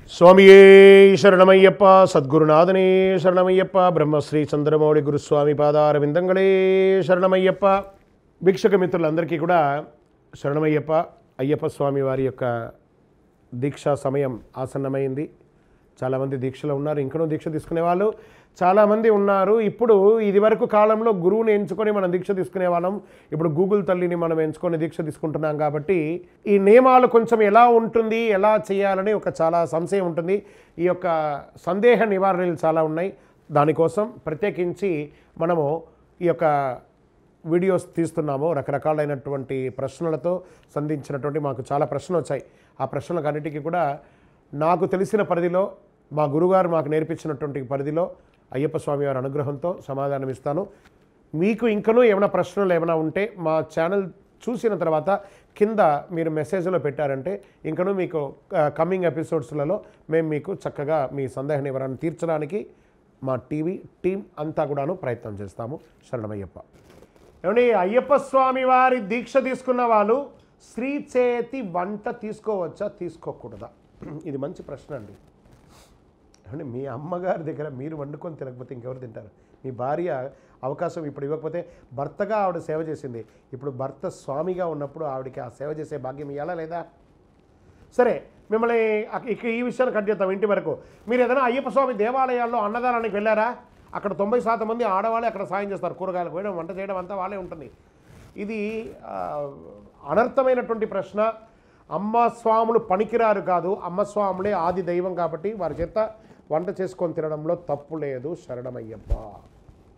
స్వామియే శరణమయ్యప్ప సద్గురునాథనే శరణమయ్యప్ప బ్రహ్మశ్రీ చంద్రమౌళి గురుస్వామి పాదార విందంగళే శరణమయ్యప్ప భిక్షక మిత్రులందరికీ కూడా శరణమయ్యప్ప అయ్యప్ప స్వామి వారి యొక్క దీక్షా సమయం ఆసన్నమైంది చాలామంది దీక్షలో ఉన్నారు ఇంకనూ దీక్ష తీసుకునే వాళ్ళు చాలామంది ఉన్నారు ఇప్పుడు ఇదివరకు కాలంలో గురువుని ఎంచుకొని మనం దీక్ష తీసుకునే వాళ్ళం ఇప్పుడు గూగుల్ తల్లిని మనం ఎంచుకొని దీక్ష తీసుకుంటున్నాం కాబట్టి ఈ నియమాలు కొంచెం ఎలా ఉంటుంది ఎలా చేయాలని ఒక చాలా సంశయం ఉంటుంది ఈ యొక్క సందేహ నివారణలు చాలా ఉన్నాయి దానికోసం ప్రత్యేకించి మనము ఈ యొక్క వీడియోస్ తీస్తున్నాము రకరకాలైనటువంటి ప్రశ్నలతో సంధించినటువంటి మాకు చాలా ప్రశ్నలు వచ్చాయి ఆ ప్రశ్నలకు అన్నిటికీ కూడా నాకు తెలిసిన పరిధిలో మా గురుగారు మాకు నేర్పించినటువంటి పరిధిలో అయ్యప్ప స్వామి వారి అనుగ్రహంతో సమాధానం ఇస్తాను మీకు ఇంకనూ ఏమైనా ప్రశ్నలు ఏమైనా ఉంటే మా ఛానల్ చూసిన తర్వాత కింద మీరు మెసేజ్లో పెట్టారంటే ఇంకనూ మీకు కమింగ్ ఎపిసోడ్స్లలో మేము మీకు చక్కగా మీ సందేహ నివారణ తీర్చడానికి మా టీవీ టీం అంతా కూడాను ప్రయత్నం చేస్తాము శరణమయ్యప్ప ఏమండి అయ్యప్ప స్వామి వారి దీక్ష తీసుకున్న వాళ్ళు స్త్రీ చేతి వంట తీసుకోవచ్చా తీసుకోకూడదా ఇది మంచి ప్రశ్న అండి ఏమండి మీ అమ్మగారి దగ్గర మీరు వండుకొని తినకపోతే ఇంకెవరు తింటారు మీ భార్య అవకాశం ఇప్పుడు ఇవ్వకపోతే భర్తగా ఆవిడ సేవ చేసింది ఇప్పుడు భర్త స్వామిగా ఉన్నప్పుడు ఆవిడకి ఆ సేవ చేసే భాగ్యం ఇవ్వాలా లేదా సరే మిమ్మల్ని అక- ఇక ఈ విషయాన్ని కట్ చేద్దాం ఇంటి వరకు మీరు ఏదైనా అయ్యప్ప స్వామి దేవాలయాల్లో అన్నదానానికి వెళ్ళారా అక్కడ తొంభై శాతం మంది ఆడవాళ్ళే అక్కడ సాయం చేస్తారు కూరగాయలు కోయడం వంట చేయడం అంతా వాళ్ళే ఉంటుంది ఇది ఆ, అనర్థమైనటువంటి ప్రశ్న అమ్మ స్వాములు పనికిరారు కాదు అమ్మ స్వాములే ఆది దైవం కాబట్టి వారి చేత వంట చేసుకొని తినడంలో తప్పు లేదు శరణమయ్యప్ప